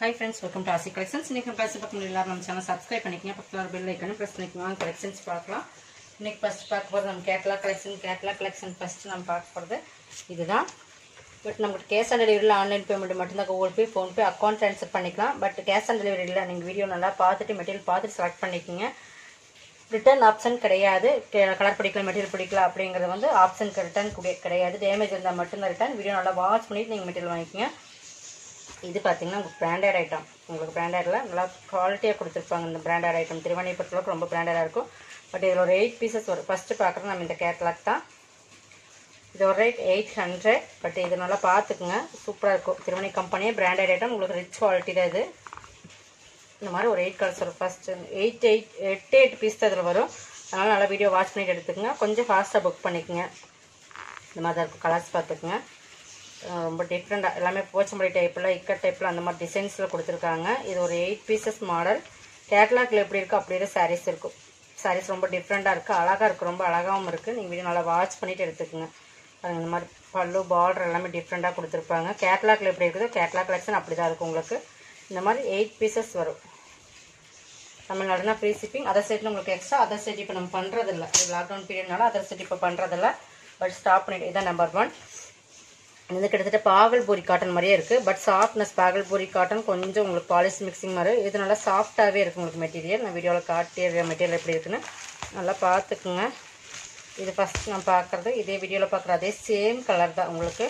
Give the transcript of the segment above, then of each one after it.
high friends welcome to Aasi collections இன்றைக்கி நம்ம பேசி பார்க்க முடியல நம்ம சேனல் சப்ஸ்கிரைப் பண்ணிக்கங்க பக்கத்தில் பெல் ஐக்கனும் ப்ரெஸ் பண்ணிக்கலாம் கலெக்ஷன்ஸ் பார்க்கலாம் இன்றைக்கி ஃபஸ்ட் பார்க்க போகிறது நம்ம catalogue collection catalogue collection first நம்ம பார்க்க போகிறது இதுதான் பட் நமக்கு கேஷ் ஆன் டெலிவரியில் ஆன்லைன் பேமெண்ட் மட்டும்தான் Google Pay PhonePe account transfer பண்ணிக்கலாம் பட் கேஷ் ஆன் டெலிவரி இல்லை நீங்கள் வீடியோ நல்லா பார்த்துட்டு மெட்டீரியல் பார்த்துட்டு செலக்ட் பண்ணிக்கோங்க ரிட்டர்ன் ஆப்ஷன் கிடையாது கலர் பிடிக்கல மெட்டீரியல் பிடிக்கல அப்படிங்கிறது வந்து ஆப்ஷன் ரிட்டர்ன் கிடையாது டேமேஜ் இருந்தால் மட்டும்தான் ரிட்டர்ன் வீடியோ நல்லா வாட்ச் பண்ணிட்டு நீங்கள் மெட்டீரியல் வாங்கிக்கோங்க இது பார்த்தீங்கன்னா உங்களுக்கு பிராண்டட் ஐட்டம் உங்களுக்கு பிராண்டடில் நல்லா குவாலிட்டியாக கொடுத்துருப்பாங்க இந்த பிராண்டட் ஐட்டம் திருவண்ணி பொறுத்தளவுக்கு ரொம்ப பிராண்டடாக இருக்கும் பட் இதில் ஒரு எயிட் பீசஸ் வரும் ஃபஸ்ட்டு பார்க்குறது நம்ம இந்த கேட்லாக் தான் இது ஒரு ரேட் எயிட் ஹண்ட்ரட் பட் இது நல்லா பார்த்துக்குங்க சூப்பராக இருக்கும் திருவண்ணி கம்பெனியே பிராண்டட் ஐட்டம் உங்களுக்கு ரிச் குவாலிட்டி தான் இது இந்த மாதிரி ஒரு எயிட் கலர்ஸ் வரும் ஃபஸ்ட்டு எயிட் எயிட் எட்டு எயிட் பீஸ் தான் இதில் வரும் அதனால் நல்லா வீடியோ வாட்ச் பண்ணிட்டு எடுத்துக்கங்க கொஞ்சம் ஃபாஸ்ட்டாக புக் பண்ணிக்கோங்க இந்த மாதிரி தான் இருக்கும் கலர்ஸ் பார்த்துக்குங்க ரொம்ப டிஃப்ரெண்ட்டாக எல்லாமே போச்சம்படி டைப்பில் இக்கட் டைப்பில் அந்த மாதிரி டிசைன்ஸில் கொடுத்துருக்காங்க இது ஒரு எயிட் பீசஸ் மாடல் கேட்லாக்ல எப்படி இருக்கோ அப்படி இருக்க சாரீஸ் இருக்கும் சாரீஸ் ரொம்ப டிஃப்ரெண்ட்டாக இருக்குது அழகாக இருக்குது ரொம்ப அழகாகவும் இருக்குது நீங்கள் வீடியோ நல்லா வாட்ச் பண்ணிவிட்டு எடுத்துக்கோங்க பாருங்க இந்த மாதிரி பல்லு பார்டர் எல்லாமே டிஃப்ரெண்ட்டாக கொடுத்துருப்பாங்க கேட்லாக்ல எப்படி இருக்குதோ கேட்லாக் கலெக்ஷன் அப்படி தான் இருக்கும் உங்களுக்கு இந்த மாதிரி எயிட் பீசஸ் வரும் தமிழ்நாடுனா ஃப்ரீ ஷிப்பிங் அதர் சைட்டில் உங்களுக்கு எக்ஸ்ட்ரா அதர் சைட் இப்போ நம்ம பண்ணுறதில்ல லாக்டவுன் பீரியட்னால அதர் சைட் இப்போ பண்ணுறதில்ல பட் ஸ்டாப் பண்ணிட்டு இதான் நம்பர் ஒன் இது கிட்டத்தட்ட பாகல்பூரி காட்டன் மாதிரியே இருக்குது பட் சாஃப்ட்னஸ் பாகல்பூரி காட்டன் கொஞ்சம் உங்களுக்கு பாலிஷ் மிக்சிங் மாதிரி இது நல்லா சாஃப்டாகவே இருக்குது உங்களுக்கு மெட்டீரியல் நான் வீடியோவில் காட்டிய மெட்டீரியல் எப்படி இருக்குன்னு நல்லா பார்த்துக்குங்க இது ஃபஸ்ட் நான் பார்க்குறது இதே வீடியோவில் பார்க்குற அதே சேம் கலர் தான் உங்களுக்கு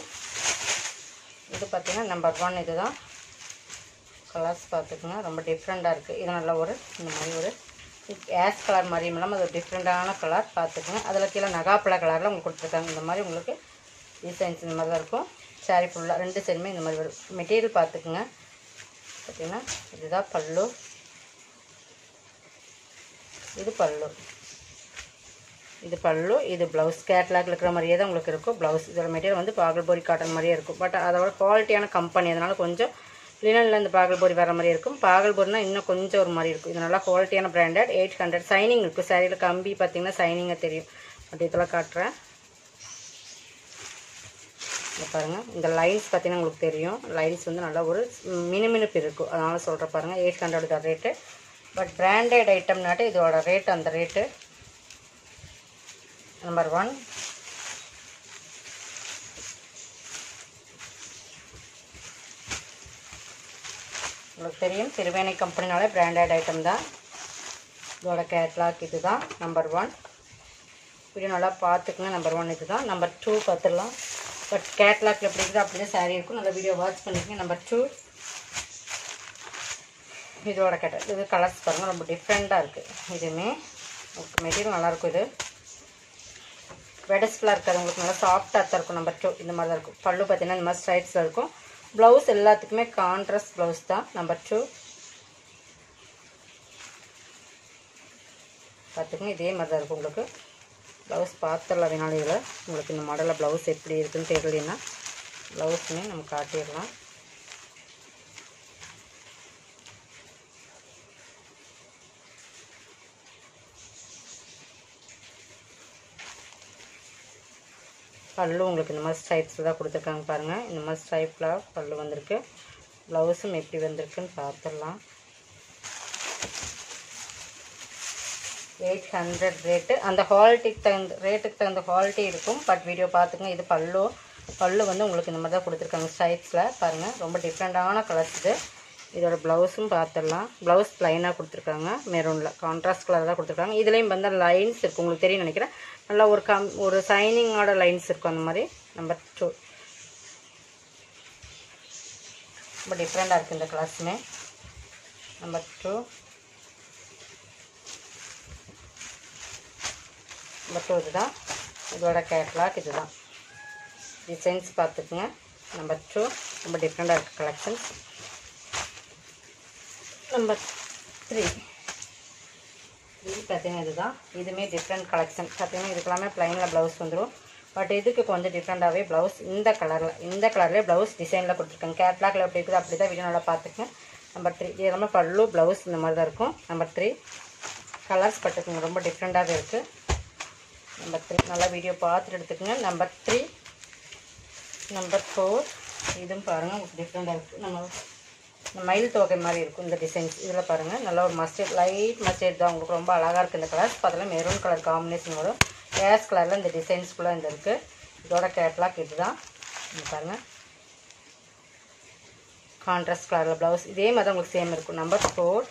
இது பார்த்தீங்கன்னா நம்பர் ஒன் இது தான் கலர்ஸ் பார்த்துக்குங்க ரொம்ப டிஃப்ரெண்ட்டாக இருக்குது இது நல்ல ஒரு இந்த மாதிரி ஒரு ஆஸ் கலர் மாதிரியும் இல்லாமல் அது ஒரு டிஃப்ரெண்ட்டான கலர் பார்த்துக்குங்க அதில் கீழே நகாப்பழ கலரில் உங்களுக்கு கொடுத்துருக்காங்க இந்த மாதிரி உங்களுக்கு டிசைன்ஸ் இந்த மாதிரி தான் இருக்கும் சாரீ ஃபுல்லாக ரெண்டு சைடுமே இந்த மாதிரி வரும் மெட்டீரியல் பார்த்துக்குங்க பார்த்தீங்கன்னா இதுதான் பல்லு இது பல்லு இது பல்லு இது ப்ளவுஸ் கேட்லாக் இருக்கிற மாதிரியே தான் உங்களுக்கு இருக்கும் ப்ளவுஸ் இதோட மெட்டீரியல் வந்து பாகல்போரி காட்டன் மாதிரியே இருக்கும் பட் அதோட குவாலிட்டியான கம்பெனி அதனால் கொஞ்சம் லினனில் இந்த பாகல்பூரி வர மாதிரி இருக்கும் பாகல்பூரினா இன்னும் கொஞ்சம் ஒரு மாதிரி இருக்கும் இது நல்லா குவாலிட்டியான பிராண்டட் எயிட் ஹண்ட்ரட் சைனிங் இருக்குது சாரியில் கம்பி பார்த்தீங்கன்னா சைனிங்காக தெரியும் பட் இதெல்லாம் காட்டுறேன் இங்கே பாருங்கள் இந்த லைன்ஸ் பார்த்தீங்கன்னா உங்களுக்கு தெரியும் லைன்ஸ் வந்து நல்லா ஒரு மினுமினுப்பு இருக்கும் அதனால் சொல்கிற பாருங்கள் எயிட் ஹண்ட்ரட் தான் ரேட்டு பட் பிராண்டட் ஐட்டம்னாட்டு இதோட ரேட் அந்த ரேட்டு நம்பர் ஒன் உங்களுக்கு தெரியும் திருவேணி கம்பெனினாலே பிராண்டட் ஐட்டம் தான் இதோட கேட்லாக் இது தான் நம்பர் ஒன் வீடியோ நல்லா பார்த்துக்குங்க நம்பர் ஒன் இது தான் நம்பர் டூ பார்த்துடலாம் பட் கேட்லாக் எப்படி இருக்குது அப்படி தான் சாரீ இருக்கும் நல்லா வீடியோ வாட்ச் பண்ணிக்கங்க நம்பர் டூ இதோட கேட்ட இது கலர்ஸ் பாருங்கள் ரொம்ப டிஃப்ரெண்ட்டாக இருக்குது இதுவுமே உங்களுக்கு மெட்டீரியல் நல்லாயிருக்கும் இது வெடஸ்ஃபுல்லாக இருக்காது உங்களுக்கு நல்லா சாஃப்டாக தான் இருக்கும் நம்பர் டூ இந்த மாதிரி தான் இருக்கும் பல்லு பார்த்தீங்கன்னா இந்த மாதிரி ஸ்ட்ரைட்ஸில் இருக்கும் ப்ளவுஸ் எல்லாத்துக்குமே கான்ட்ராஸ்ட் ப்ளவுஸ் தான் நம்பர் டூ பார்த்துக்குங்க இதே மாதிரி தான் இருக்கும் உங்களுக்கு ப்ளவுஸ் பார்த்துடலாம் வேணாலும் இதில் உங்களுக்கு இந்த மாடலில் ப்ளவுஸ் எப்படி இருக்குன்னு தெரியலன்னா ப்ளவுஸுமே நம்ம காட்டிடலாம் பல்லு உங்களுக்கு இந்த மாதிரி ஸ்ட்ரைப்ஸில் தான் கொடுத்துருக்காங்க பாருங்கள் இந்த மாதிரி ஸ்ட்ரைப்பில் பல்லு வந்திருக்கு ப்ளவுஸும் எப்படி வந்திருக்குன்னு பார்த்துடலாம் எயிட் ஹண்ட்ரட் ரேட்டு அந்த குவாலிட்டிக்கு தகுந்த ரேட்டுக்கு தகுந்த குவாலிட்டி இருக்கும் பட் வீடியோ பார்த்துங்க இது பல்லு பல்லு வந்து உங்களுக்கு இந்த மாதிரி தான் கொடுத்துருக்காங்க ஸ்ட்ரைப்ஸில் பாருங்கள் ரொம்ப டிஃப்ரெண்ட்டான கலர்ஸ் இது இதோட ப்ளவுஸும் பார்த்துடலாம் ப்ளவுஸ் ப்ளைனாக கொடுத்துருக்காங்க மெரூனில் கான்ட்ராஸ்ட் கலர் தான் கொடுத்துருக்காங்க இதுலேயும் வந்து லைன்ஸ் இருக்குது உங்களுக்கு தெரியும் நினைக்கிறேன் நல்லா ஒரு கம் ஒரு சைனிங்கோட லைன்ஸ் இருக்கும் அந்த மாதிரி நம்பர் டூ ரொம்ப டிஃப்ரெண்ட்டாக இருக்குது இந்த கலர்ஸுமே நம்பர் டூ நம்பர் டூ இதுதான் இதோட கேட்லாக் இதுதான் டிசைன்ஸ் பார்த்துக்குங்க நம்பர் டூ ரொம்ப டிஃப்ரெண்ட்டாக இருக்குது கலெக்ஷன்ஸ் நம்பர் த்ரீ இது பார்த்தீங்கன்னா இதுதான் இதுவுமே டிஃப்ரெண்ட் கலெக்ஷன் பார்த்தீங்கன்னா இதுக்கெல்லாமே ப்ளைனில் ப்ளவுஸ் வந்துடும் பட் இதுக்கு கொஞ்சம் டிஃப்ரெண்ட்டாகவே ப்ளவுஸ் இந்த கலரில் இந்த கலர்லேயே ப்ளவுஸ் டிசைனில் கொடுத்துருக்காங்க கேட்லாக்ல எப்படி இருக்குது அப்படி தான் வீடியோ நல்லா பார்த்துக்கங்க நம்பர் த்ரீ இது எல்லாமே பல்லு ப்ளவுஸ் இந்த மாதிரி தான் இருக்கும் நம்பர் த்ரீ கலர்ஸ் பட்டுக்குங்க ரொம்ப டிஃப்ரெண்ட்டாகவே இருக்குது நம்பர் த்ரீ நல்லா வீடியோ பார்த்துட்டு எடுத்துக்கோங்க நம்பர் த்ரீ நம்பர் ஃபோர் இதுவும் பாருங்கள் உங்களுக்கு டிஃப்ரெண்ட்டாக இருக்குது நம்ம இந்த மயில் தொகை மாதிரி இருக்கும் இந்த டிசைன்ஸ் இதில் பாருங்கள் நல்ல ஒரு மஸ்டர்ட் லைட் மஸ்டர்ட் தான் உங்களுக்கு ரொம்ப அழகாக இருக்குது இந்த கலர்ஸ் பார்த்தீங்கன்னா மெரூன் கலர் காம்பினேஷன் வரும் கேஸ் கலரில் இந்த டிசைன்ஸ்குள்ளே இந்த இருக்குது இதோட கேட்லாக் இதுதான் இங்க பாருங்கள் கான்ட்ராஸ்ட் கலரில் ப்ளவுஸ் இதே மாதிரி தான் உங்களுக்கு சேம் இருக்கும் நம்பர் ஃபோர்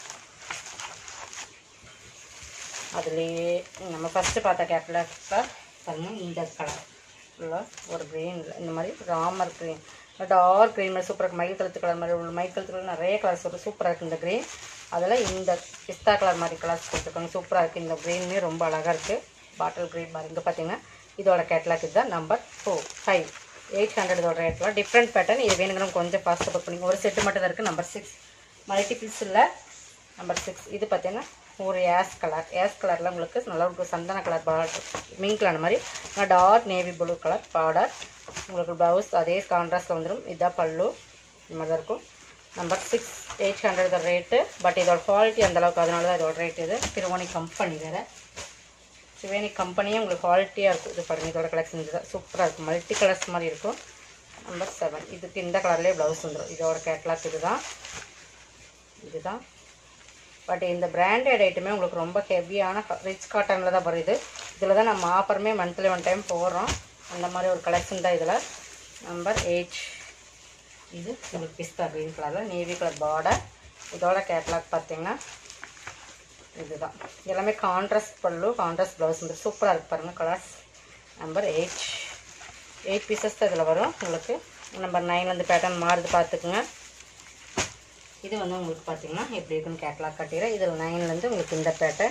அதுலேயே நம்ம ஃபஸ்ட்டு பார்த்த கேட்லாக் பாருங்கள் இந்த கலர் ஃபுல்லாக ஒரு க்ரீனில் இந்த மாதிரி ராமர் க்ரீன் டார்க் க்ரீன் மாதிரி சூப்பராக இருக்குது மயில் கழுத்து கலர் மாதிரி உள்ள மயில் கழுத்து நிறைய கலர்ஸ் வரும் சூப்பராக இருக்குது இந்த க்ரீன் அதில் இந்த பிஸ்தா கலர் மாதிரி கலர்ஸ் கொடுத்துருக்காங்க சூப்பராக இருக்குது இந்த க்ரீனுமே ரொம்ப அழகாக இருக்குது பாட்டில் க்ரீன் மாதிரி இங்கே பார்த்தீங்கன்னா இதோட கேட்லாக் இதுதான் number four five eight hundred இதோட ரேட்லாம் டிஃப்ரெண்ட் பேட்டர்ன் இது வேணுங்கிறவங்க கொஞ்சம் ஃபாஸ்ட்டாக புக் பண்ணிங்க ஒரு செட்டு மட்டும் தான் இருக்குது நம்பர் சிக்ஸ் மல்டிபிள்ஸ் இல்லை நம்பர் சிக்ஸ் இது பார்த்தீங்கன்னா ஒரு ஏஸ் கலர் ஏஸ் கலரில் உங்களுக்கு நல்லா இருக்கும் சந்தன கலர் பார்டர் மிங்க்லான மாதிரி dark navy blue colour border உங்களுக்கு ப்ளவுஸ் அதே கான்ட்ராஸ்ட்டில் வந்துடும் இதுதான் பல்லு இந்த மாதிரி தான் இருக்கும் நம்பர் சிக்ஸ் எயிட் ஹண்ட்ரட் தான் ரேட்டு பட் இதோட குவாலிட்டி அந்தளவுக்கு அதனால தான் இதோட ரேட் இது திருவோணி கம்பெனி வேறு சிவேனி கம்பெனியே உங்களுக்கு குவாலிட்டியாக இருக்கும் இது பாருங்கள் இதோட கலெக்ஷன் இதுதான் சூப்பராக இருக்கும் மல்டி கலர்ஸ் மாதிரி இருக்கும் நம்பர் செவன் இதுக்கு இந்த கலர்லேயே ப்ளவுஸ் வந்துடும் இதோட கேட்லாக் இதுதான் இதுதான் பட் இந்த பிராண்டட் ஐட்டமே உங்களுக்கு ரொம்ப ஹெவியான ரிச் காட்டனில் தான் வருது இதில் தான் நம்ம ஆஃபருமே மந்த்லி ஒன் டைம் போடுறோம் அந்த மாதிரி ஒரு கலெக்ஷன் தான் இதில் நம்பர் எயிட் இது உங்களுக்கு பிஸ்தா க்ரீன் கலரில் நேவி கலர் பார்டர் இதோட கேட்லாக் பார்த்தீங்கன்னா இதுதான் எல்லாமே கான்ட்ராஸ்ட் பல்லு கான்ட்ராஸ்ட் ப்ளவுஸ் வந்து சூப்பராக இருக்கு பாருங்கள் colours number eight eight pieces தான் இதில் வரும் உங்களுக்கு நம்பர் நைன்லேருந்து பேட்டர்ன் மாறுது பார்த்துக்குங்க இது வந்து உங்களுக்கு பார்த்தீங்கன்னா எப்படி இருக்குன்னு கேட்லாக் கட்டிடுறேன் இதில் நைன்லேருந்து உங்களுக்கு இந்த பேட்டர்ன்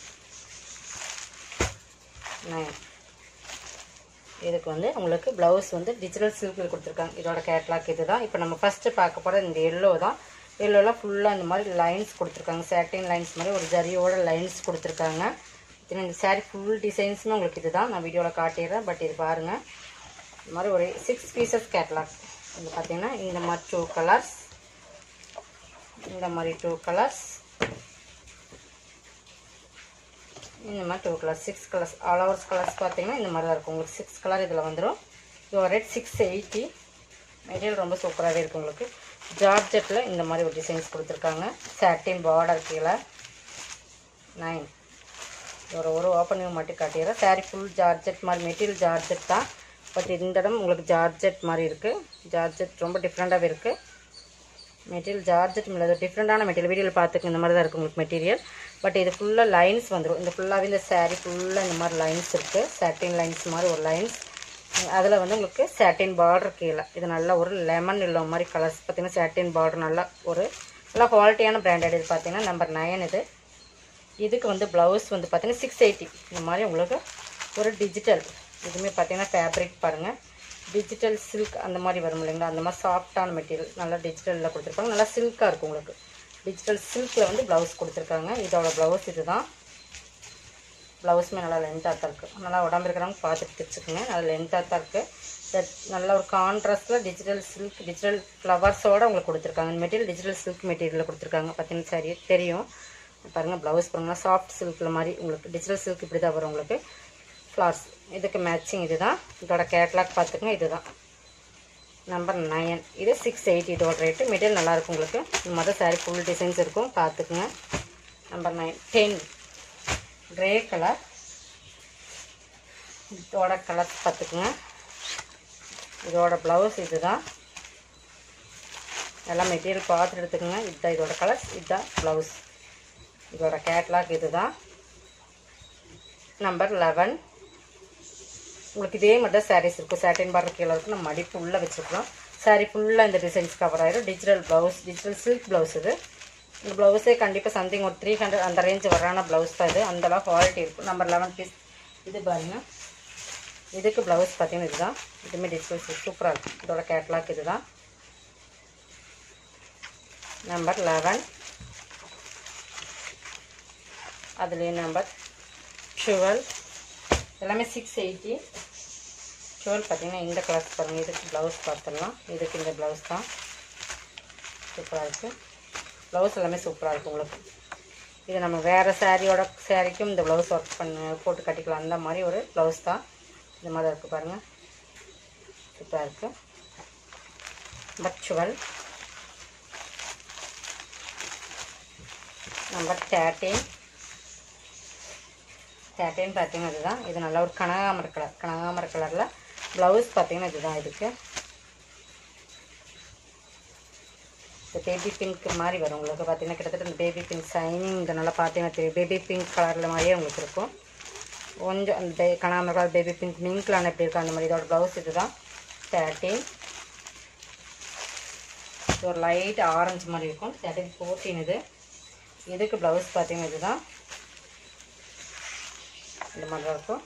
நைன் இதுக்கு வந்து உங்களுக்கு ப்ளவுஸ் வந்து டிஜிட்டல் சில்கில் கொடுத்துருக்காங்க இதோட கேட்லாக் இது தான் இப்போ நம்ம ஃபஸ்ட்டு பார்க்க போகிற இந்த எல்லோ தான் எல்லோலாம் ஃபுல்லாக இந்த மாதிரி லைன்ஸ் கொடுத்துருக்காங்க சேட்டின் லைன்ஸ் மாதிரி ஒரு ஜரியோட லைன்ஸ் கொடுத்துருக்காங்க இந்த சாரீ ஃபுல் டிசைன்ஸுமே உங்களுக்கு இது தான் நான் வீடியோவில் காட்டிடுறேன் பட் இது பாருங்கள் இந்த மாதிரி ஒரு சிக்ஸ் பீசஸ் கேட்லாக் இது பார்த்தீங்கன்னா இந்த மாதிரி டூ கலர்ஸ் இந்த மாதிரி டூ கலர்ஸ் இந்த மாதிரி two colours six colours all overs colours பார்த்தீங்கன்னா இந்த மாதிரி தான் இருக்கும் உங்களுக்கு சிக்ஸ் கலர் இதில் வந்துடும் இது ரேட் சிக்ஸ் எயிட்டி மெட்டீரியல் ரொம்ப சூப்பராகவே இருக்கும் உங்களுக்கு ஜார்ஜெட்டில் இந்த மாதிரி ஒரு டிசைன்ஸ் கொடுத்துருக்காங்க சாட்டின் பார்டர் கீழே நைன் ஒரு ஒரு ஓப்பனிங் மட்டும் காட்டிடுறேன் சாரீ ஃபுல் ஜார்ஜெட் மாதிரி மெட்டீரியல் ஜார்ஜெட் தான் பட் இந்த இடம் உங்களுக்கு ஜார்ஜெட் மாதிரி இருக்குது ஜார்ஜெட் ரொம்ப டிஃப்ரெண்ட்டாகவே இருக்குது மெட்டீரியல் ஜார்ஜெட் இல்லை டிஃப்ரெண்ட்டான மெட்டீரியல் வீடியோவில் பார்த்துக்கு இந்த மாதிரி தான் இருக்கும் உங்களுக்கு மெட்டீரியல் பட் இது ஃபுல்லாக லைன்ஸ் வந்துடும் இந்த ஃபுல்லாகவே இந்த சாரீ ஃபுல்லாக இந்த மாதிரி லைன்ஸ் இருக்குது சாட்டின் லைன்ஸ் மாதிரி ஒரு லைன்ஸ் அதில் வந்து உங்களுக்கு சாட்டின் பார்டர் கீழே இது நல்ல ஒரு லெமன் இல்லை மாதிரி கலர்ஸ் பார்த்தீங்கன்னா சாட்டின் பார்டர் நல்லா ஒரு நல்லா குவாலிட்டியான பிராண்டட் இது பார்த்தீங்கன்னா நம்பர் நைன் இது இதுக்கு வந்து ப்ளவுஸ் வந்து பார்த்தீங்கன்னா சிக்ஸ் எயிட்டி இந்த மாதிரி உங்களுக்கு ஒரு டிஜிட்டல் இதுவுமே பார்த்தீங்கன்னா ஃபேப்ரிக் பாருங்கள் டிஜிட்டல் சில்க் அந்த மாதிரி வரும் இல்லைங்களா அந்த மாதிரி சாஃப்டான மெட்டீரியல் நல்லா டிஜிட்டலில் கொடுத்துருப்பாங்க நல்லா சில்காக இருக்கும் உங்களுக்கு டிஜிட்டல் சில்கில் வந்து ப்ளவுஸ் கொடுத்துருக்காங்க இதோட ப்ளவுஸ் இது தான் ப்ளவுஸுமே நல்லா லென்த்தாக தான் இருக்குது நல்லா உடம்பு இருக்கிறவங்க பார்த்துட்டு தைச்சுக்குங்க நல்லா லென்த்தாக தான் இருக்குது நல்ல ஒரு கான்ட்ராஸ்ட்டில் டிஜிட்டல் சில்க் டிஜிட்டல் ஃப்ளவர்ஸோடு உங்களுக்கு கொடுத்துருக்காங்க மெட்டீரியல் டிஜிட்டல் சில்க் மெட்டீரியலில் கொடுத்துருக்காங்க பார்த்தீங்கன்னா சரி தெரியும் பாருங்கள் ப்ளவுஸ் பாருங்கள் சாஃப்ட் சில்கில் மாதிரி உங்களுக்கு டிஜிட்டல் சில்க் இப்படி தான் வரும் உங்களுக்கு ஃப்ளார்ஸ் இதுக்கு மேட்சிங் இது தான் இதோட கேட்லாக் பார்த்துக்குங்க இது தான் நம்பர் நயன் இது சிக்ஸ் எயிட்டி இதோட ரேட்டு மெட்டீரியல் நல்லாயிருக்கும் உங்களுக்கு இந்த மொதல் சாரீ ஃபுல் டிசைன்ஸ் இருக்கும் பார்த்துக்குங்க number nine ten grey colour இதோட கலர் பார்த்துக்குங்க இதோட ப்ளவுஸ் இது தான் எல்லாம் மெட்டீரியல் பார்த்துட்டு எடுத்துக்கோங்க இதுதான் இதோட கலர்ஸ் இதுதான் ப்ளவுஸ் இதோட கேட்லாக் இது தான் நம்பர் லெவன் உங்களுக்கு இதே மாதிரி தான் சாரீஸ் இருக்கும் சாட்டின் பார்டர் கீழே இருக்கும் நம்ம மடிப்பு உள்ளே வச்சுருக்கோம் சாரீ ஃபுல்லாக இந்த டிசைன்ஸ் கவர் ஆயிரும் digital blouse digital silk blouse இது இந்த ப்ளவுஸே கண்டிப்பாக சம்திங் ஒரு த்ரீ ஹண்ட்ரட் அந்த ரேஞ்ச் வரான ப்ளவுஸ் தான் இது அந்தளவு குவாலிட்டி இருக்கும் நம்பர் லெவன் பீஸ் இது பாருங்க இதுக்கு ப்ளவுஸ் பார்த்தீங்கன்னா இதுதான் இதுவுமே டிஜிட்டல் சூப்பராக இருக்கும் இதோட கேட்லாக் இது தான் நம்பர் லெவன் அதுலேயே நம்பர் டுவெல் எல்லாமே சிக்ஸ் எயிட்டி டுவெல் பார்த்தீங்கன்னா இந்த கலர்ஸ் பாருங்கள் இதுக்கு ப்ளவுஸ் பார்த்துடலாம் இதுக்கு இந்த ப்ளவுஸ் தான் சூப்பராக இருக்குது ப்ளவுஸ் எல்லாமே சூப்பராக இருக்கும் உங்களுக்கு இது நம்ம வேறு சாரியோட சாரிக்கும் இந்த ப்ளவுஸ் ஒர்க் பண்ண போட்டு கட்டிக்கலாம் அந்த மாதிரி ஒரு ப்ளவுஸ் தான் இந்த மாதிரி இருக்குது பாருங்கள் சூப்பராக இருக்குது but twelve number thirteen thirteen பார்த்தீங்கன்னா இதுதான் இது நல்ல ஒரு கனகாமர கலர் கனகாமர கலரில் ப்ளவுஸ் பார்த்தீங்கன்னா இதுதான் இதுக்கு இந்த பேபி பிங்க் மாதிரி வரும் உங்களுக்கு பார்த்தீங்கன்னா கிட்டத்தட்ட இந்த பேபி பிங்க் சைனிங் இந்த நல்லா பார்த்தீங்கன்னா தெரியும் பேபி பிங்க் கலரில் மாதிரியே உங்களுக்கு இருக்கும் கொஞ்சம் அந்த பே கனகாமர கலர் பேபி பிங்க் மிங்க்லான எப்படி இருக்கும் அந்த மாதிரி இதோட ப்ளவுஸ் இதுதான் தேர்ட்டீன் இது ஒரு லைட் ஆரஞ்சு மாதிரி இருக்கும் தேர்ட்டின் ஃபோர்டீன் இது இதுக்கு ப்ளவுஸ் பார்த்தீங்கன்னா இதுதான் இந்த மாதிரி தான் இருக்கும்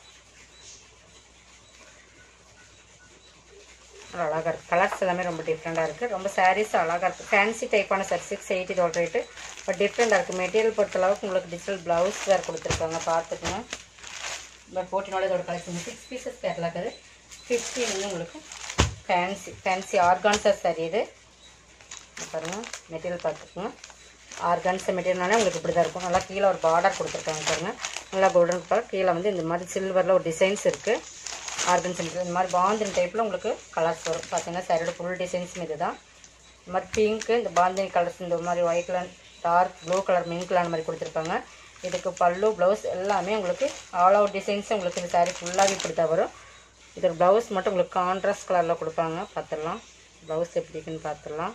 அழகாக இருக்குது கலர்ஸ் எல்லாமே ரொம்ப டிஃப்ரெண்ட்டாக இருக்குது ரொம்ப சாரீஸ் அழகாக இருக்குது ஃபேன்சி டைப்பான சாரி சிக்ஸ் எயிட்டி இதோட ரேட்டு பட் டிஃப்ரெண்ட்டாக இருக்குது மெட்டீரியல் பொறுத்தளவுக்கு உங்களுக்கு டிஜிட்டல் ப்ளவுஸ் வேறு கொடுத்துருக்காங்க பார்த்துக்கோங்க பட் ஃபோர்டீனோட இதோட கலெக்ஷன் சிக்ஸ் பீசஸ் கேட்லாக் அது ஃபிஃப்டின் வந்து உங்களுக்கு ஃபேன்சி ஃபேன்சி ஆர்கான்சா சாரி இது இங்க பாருங்க மெட்டீரியல் பார்த்துக்கோங்க ஆர்கான்ஸா மெட்டீரியல்னாலே உங்களுக்கு இப்படி தான் இருக்கும் நல்லா கீழே ஒரு பார்டர் கொடுத்துருக்காங்க பாருங்க நல்லா கோல்டன் கலர் கீழே வந்து இந்த மாதிரி சில்வரில் ஒரு டிசைன்ஸ் இருக்குது ஆர்கன்ஸ் இந்த மாதிரி பாந்தின் டைப்பில் உங்களுக்கு கலர்ஸ் வரும் பார்த்தீங்கன்னா சாரியோட ஃபுல் டிசைன்ஸும் இது தான் இந்த மாதிரி பிங்க்கு இந்த பாந்தினி கலர்ஸ் இந்த மாதிரி white colour dark blue colour mink colour மாதிரி கொடுத்துருப்பாங்க இதுக்கு பல்லு ப்ளவுஸ் எல்லாமே உங்களுக்கு ஆல் அவுட் டிசைன்ஸ் உங்களுக்கு இந்த சாரீ ஃபுல்லாகவே இப்படி தான் வரும் இதோட ப்ளவுஸ் மட்டும் உங்களுக்கு கான்ட்ராஸ்ட் கலரில் கொடுப்பாங்க பார்த்துடலாம் ப்ளவுஸ் எப்படி இருக்குன்னு பார்த்துடலாம்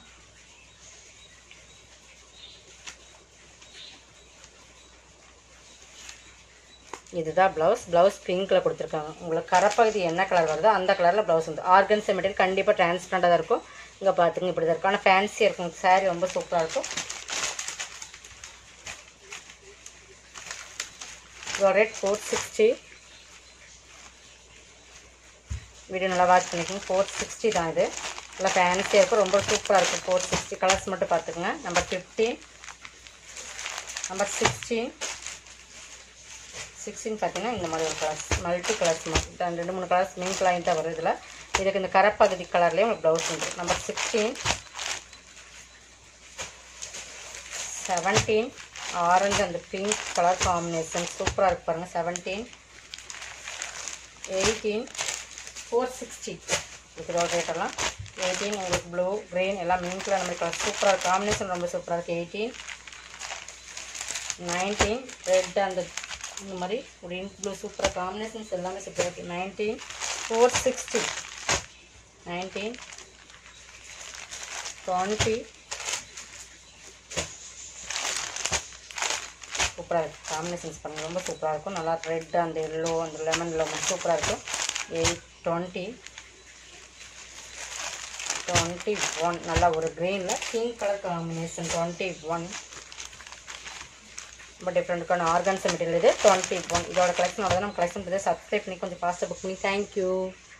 இதுதான் ப்ளவுஸ் ப்ளவுஸ் பிங்க்கில் கொடுத்துருக்காங்க உங்களுக்கு கரப்பகுதி என்ன கலர் வருதோ அந்த கலரில் ப்ளவுஸ் வந்து ஆர்கன்ஸ் மெட்டீரியல் கண்டிப்பாக டிரான்ஸ்பரண்டாக தான் இருக்கும் இங்கே பார்த்துங்க இப்படி தான் இருக்கும் ஆனால் ஃபேன்சியாக இருக்கும் சாரீ ரொம்ப சூப்பராக இருக்கும் இதோட ரேட் ஃபோர் சிக்ஸ்டி வீடியோ நல்லா வாட்ச் பண்ணிக்கோங்க ஃபோர் சிக்ஸ்டி தான் இது நல்லா ஃபேன்சியாக இருக்கும் ரொம்ப சூப்பராக இருக்கும் ஃபோர் சிக்ஸ்டி கலர்ஸ் மட்டும் பார்த்துக்குங்க number fifteen number sixteen sixteen பார்த்தீங்கன்னா இந்த மாதிரி ஒரு கலர்ஸ் மல்டி கலர்ஸ் மாதிரி ரெண்டு மூணு கலர்ஸ் மீன் கலர் தான் வரும் இதில் இதுக்கு இந்த கரப்பகுதி கலர்லேயே உங்களுக்கு ப்ளவுஸ் வந்துடும் நம்பர் சிக்ஸ்டீன் செவன்டீன் ஆரஞ்சு அந்த பிங்க் கலர் காம்பினேஷன் சூப்பராக இருக்கு பாருங்கள் செவன்டீன் எயிட்டீன் ஃபோர் சிக்ஸ்டி இதோட ரேட்டெல்லாம் எயிட்டீன் உங்களுக்கு ப்ளூ க்ரீன் எல்லாம் மீன் கலர் அந்த மாதிரி கலர் சூப்பராக இருக்குது காம்பினேஷன் ரொம்ப சூப்பராக இருக்குது எயிட்டீன் நைன்டீன் ரெட் அந்த இந்த மாதிரி க்ரீன் ப்ளூ சூப்பராக காம்பினேஷன்ஸ் எல்லாமே சூப்பராக இருக்குது nineteen four sixty nineteen twenty சூப்பராக இருக்குது காம்பினேஷன்ஸ் பாருங்கள் ரொம்ப சூப்பராக இருக்கும் நல்லா ரெட் அந்த எல்லோ அந்த லெமன் லெமன் சூப்பராக இருக்கும் எயிட் டுவெண்ட்டி டுவெண்ட்டி ஒன் நல்லா ஒரு க்ரீனில் pink colour combination twenty one ரொம்ப டிஃப்ரெண்ட்டுக்கான ஆர்கன்ஸ் மெட்டீரியல் இது டுவெண்ட்டி ஒன் இதோட கலெக்ஷனோட நம்ம கலெக்ஷன் பண்ணி சப்ஸ்கிரைப் பண்ணி கொஞ்சம் ஃபாஸ்ட்டாக புக் பண்ணி தேங்க்யூ